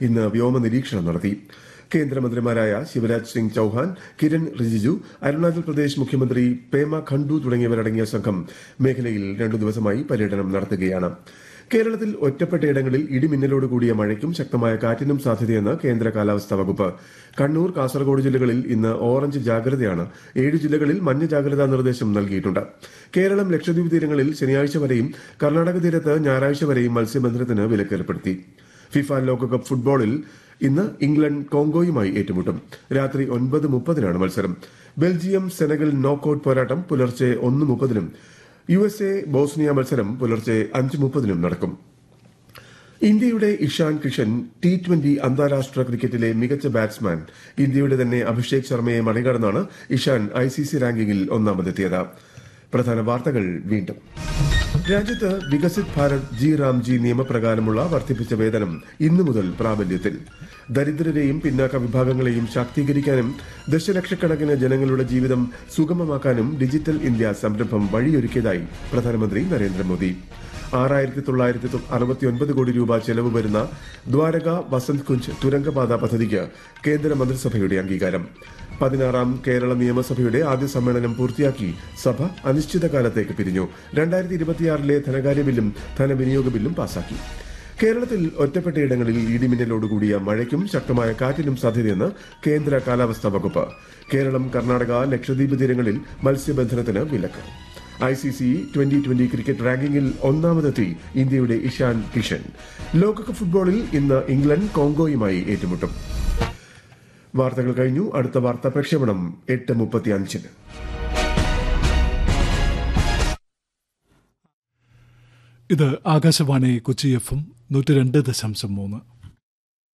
ഇന്ന് വ്യോമ നിരീക്ഷണം നടത്തി കേന്ദ്രമന്ത്രിമാരായ ശിവരാജ് സിംഗ് ചൌഹാൻ കിരൺ റിജിജു അരുണാചൽ പ്രദേശ് മുഖ്യമന്ത്രി പേമ ഖണ്ഡു തുടങ്ങിയവരടങ്ങിയ സംഘം മേഖലയിൽ രണ്ടു ദിവസമായി പര്യടനം നടത്തുകയാണ് കേരളത്തിൽ ഒറ്റപ്പെട്ടയിടങ്ങളിൽ ഇടിമിന്നലോട് കൂടിയ മഴയ്ക്കും ശക്തമായ കാറ്റിനും സാധ്യതയെന്ന് കേന്ദ്ര കാലാവസ്ഥാ വകുപ്പ് കണ്ണൂർ കാസർഗോഡ് ജില്ലകളിൽ ഇന്ന് ഓറഞ്ച് ജാഗ്രതയാണ് ഏഴ് ജില്ലകളിൽ മഞ്ഞ ജാഗ്രതാ നിർദ്ദേശം നൽകിയിട്ടുണ്ട് കേരളം ലക്ഷദ്വീപ് തീരങ്ങളിൽ ശനിയാഴ്ച വരെയും കർണാടക തീരത്ത് ഞായറാഴ്ച വരെയും മത്സ്യബന്ധനത്തിന് വിലക്കേർപ്പെടുത്തി ഫിഫ ലോകകപ്പ് ഫുട്ബോളിൽ ഇന്ന് ഇംഗ്ലണ്ട് കോങ്കോയുമായി ഏറ്റുമുട്ടും രാത്രി ഒൻപത് മുപ്പതിനാണ് മത്സരം ബെൽജിയം സെനഗൽ നോക്കൌട്ട് പോരാട്ടം പുലർച്ചെ ഒന്ന് മുപ്പതിനും യു എസ് എ ബോസ്നിയ മത്സരം പുലർച്ചെ അഞ്ച് മുപ്പതിനും നടക്കും ഇന്ത്യയുടെ ഇഷാൻ കിഷൻ ടി ട്വന്റി അന്താരാഷ്ട്ര ക്രിക്കറ്റിലെ മികച്ച ബാറ്റ്സ്മാൻ ഇന്ത്യയുടെ തന്നെ അഭിഷേക് ശർമ്മയെ മറികടന്നാണ് ഇഷാൻ ഐ സി സി റാങ്കിങ്ങിൽ ഒന്നാമതെത്തിയത് പ്രധാന വാർത്തകൾ വീണ്ടും രാജ്യത്ത് വികസിത് ഭാരത് ജി റാംജി നിയമപ്രകാരമുള്ള വർദ്ധിപ്പിച്ച വേതനം ഇന്നു മുതൽ പ്രാബല്യത്തിൽ ദരിദ്രരെയും പിന്നാക്ക വിഭാഗങ്ങളെയും ശാക്തീകരിക്കാനും ദശലക്ഷക്കണക്കിന് ജനങ്ങളുടെ ജീവിതം സുഗമമാക്കാനും ഡിജിറ്റൽ ഇന്ത്യ സംരംഭം വഴിയൊരുക്കിയതായി പ്രധാനമന്ത്രി നരേന്ദ്രമോദി ആറായിരത്തി തൊള്ളായിരത്തി അറുപത്തിയൊൻപത് കോടി രൂപ ചെലവ് വരുന്ന ദ്വാരക വസന്ത് കുഞ്ച് തുരങ്കപാത പദ്ധതിക്ക് കേന്ദ്ര മന്ത്രിസഭയുടെ അംഗീകാരം പതിനാറാം കേരള നിയമസഭയുടെ ആദ്യ സമ്മേളനം പൂർത്തിയാക്കി സഭ അനിശ്ചിതകാലത്തേക്ക് പിരിഞ്ഞു രണ്ടായിരത്തി ഇരുപത്തിയാറിലെ ധനകാര്യ ബില്ലും ധനവിനിയോഗ ബില്ലും പാസാക്കി കേരളത്തിൽ ഒറ്റപ്പെട്ടയിടങ്ങളിൽ ഇടിമിന്നലോടുകൂടിയ മഴയ്ക്കും ശക്തമായ കാറ്റിനും സാധ്യതയെന്ന് കേന്ദ്ര കാലാവസ്ഥാ വകുപ്പ് കേരളം കർണാടക ലക്ഷദ്വീപ് തീരങ്ങളിൽ മത്സ്യബന്ധനത്തിന് വിലക്ക് I C C twenty twenty cricket റാങ്കിങ്ങിൽ ഒന്നാമതെത്തി ഇന്ത്യയുടെ ഇഷാൻ കിഷൻ ലോകകപ്പ് ഫുട്ബോളിൽ ഇന്ന് ഇംഗ്ലണ്ട് കോങ്കോയുമായി ഏറ്റുമുട്ടും വാർത്തകൾ കഴിഞ്ഞു അടുത്ത വാർത്താ പ്രക്ഷേപണം എട്ട് മുപ്പത്തി അഞ്ചിന് ഇത് ആകാശവാണി കൊച്ചി എഫ് എം നൂറ്റി രണ്ട് ദശാംശം മൂന്ന്